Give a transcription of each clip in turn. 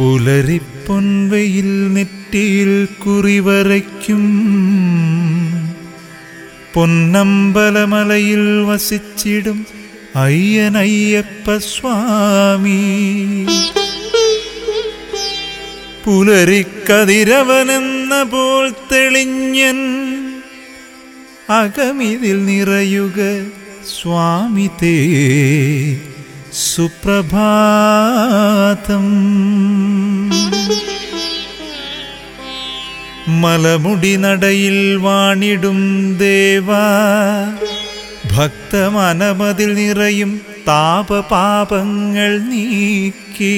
പുലരിപ്പൊൻവയിൽ നെറ്റിയിൽ കുറിവരയ്ക്കും പൊന്നമ്പലമലയിൽ വസിച്ചിടും അയ്യനയ്യപ്പ സ്വാമി പുലരിക്കതിരവനെന്ന പോൽ തെളിഞ്ഞൻ അകമിതിൽ നിറയുക സ്വാമി തേ സുപ്രഭാതം മലമുടി നടയിൽ വാണിടും ദേവാ ഭക്തമനമതിൽ നിറയും താപപാപങ്ങൾ നീക്കി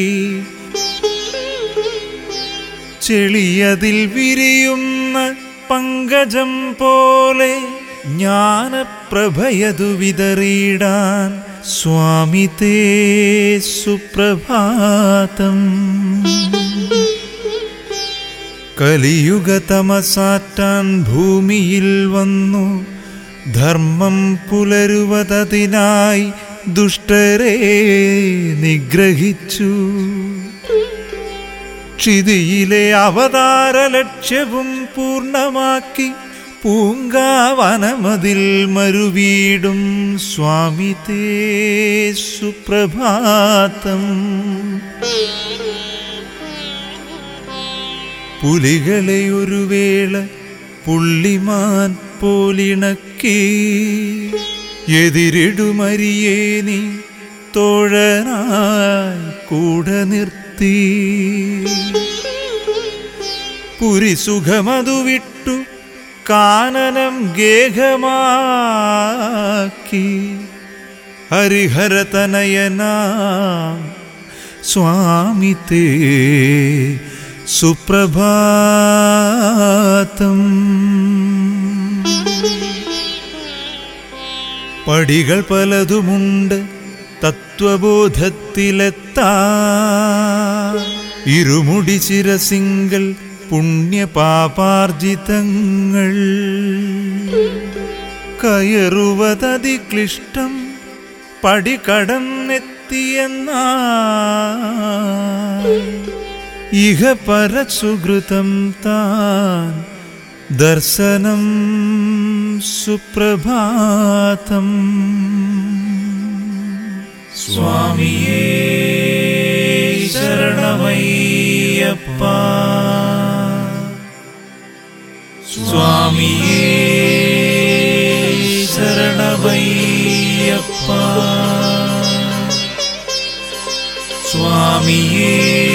ചെളിയതിൽ വിരിയുന്ന പങ്കജം പോലെ ജ്ഞാനപ്രഭയതു വിതറിയിടാൻ സ്വാമി തേ സുപ്രഭാതം കലിയുഗ തമസാറ്റാൻ ഭൂമിയിൽ വന്നു ധർമ്മം പുലരുവതതിനായി ദുഷ്ടരെ നിഗ്രഹിച്ചു ക്ഷിതിയിലെ അവതാര ലക്ഷ്യവും പൂർണ്ണമാക്കി പൂങ്കാവനമതിൽ മരുവീടും സ്വാമി തേ സുപ്രഭാതം പുലികളെ ഒരു വേള പുള്ളിമാൻ പോലിണക്കി എതിരിടുമരിയേ നീ തോഴനായി കൂടെ നിർത്തി പുരിസുഖമതു വിട്ടു കാനനം ഗേഹമാക്കി ഹരിഹരതനയനാം സ്വാമി തേ സുപ്രഭാതം പടികൾ പലതുമുണ്ട് തത്വബോധത്തിലെത്താ ഇരുമുടി ചിരസിങ്കൽ പുണ്യപാപാർജിതങ്ങൾ കയറുവതതി ക്ലിഷ്ടം പടി കടന്നെത്തിയെന്നാ ഇഹ പരസുഹൃതം താൻ ദർശനം സുപ്രഭാതം സ്വാമിയേ ശരണമയ്യപ്പ സ്വാമിയേ ശരണമയ്യപ്പ സ്വാമിയേ